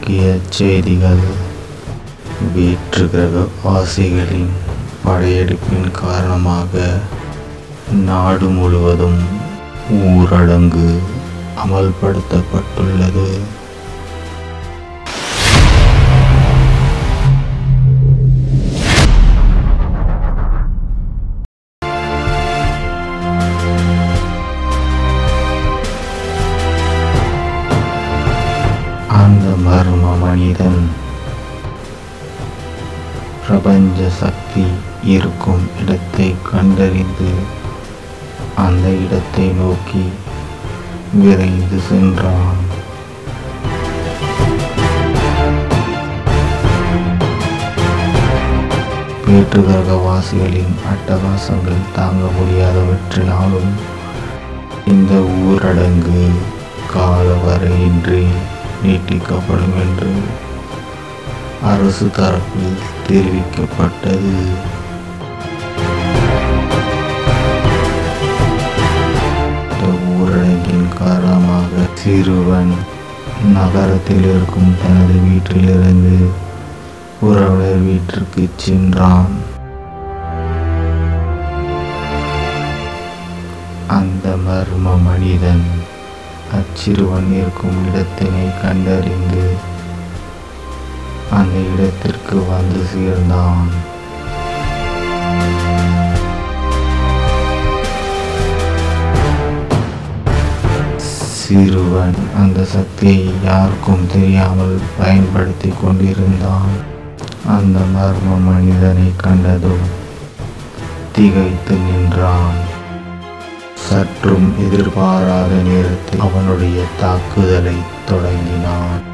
முக்கிய செய்திகள் வேற்று கிரக வாசிகளின் படையெடுப்பின் காரணமாக நாடு முழுவதும் ஊரடங்கு அமல்படுத்தப்பட்டுள்ளது அந்த மர்ம மனிதன் பிரபஞ்ச சக்தி இருக்கும் இடத்தை கண்டறிந்து அந்த இடத்தை நோக்கி விரைந்து சென்றான் வேற்றுகிரகவாசிகளின் அட்டகாசங்கள் தாங்க முடியாதவற்றினாலும் இந்த ஊரடங்கு காலவரையின்றி நீட்டிக்கப்படும் என்று அரசு தரப்பில் தெரிவிக்கப்பட்டது இந்த ஊரடங்கின் காரணமாக சிறுவன் நகரத்தில் இருக்கும் தனது வீட்டிலிருந்து உறவினர் வீட்டிற்கு சென்றான் அந்த மர்ம மனிதன் அச்சிறுவன் இருக்கும் இடத்தினை கண்டறிந்து அந்த இடத்திற்கு வந்து சேர்ந்தான் சிறுவன் அந்த சக்தியை யாருக்கும் தெரியாமல் பயன்படுத்தி கொண்டிருந்தான் அந்த மர்ம மனிதனை கண்டதும் திகைத்து நின்றான் சற்றும் எதிர்பாராத நேரத்தில் அவனுடைய தாக்குதலை தொடங்கினான்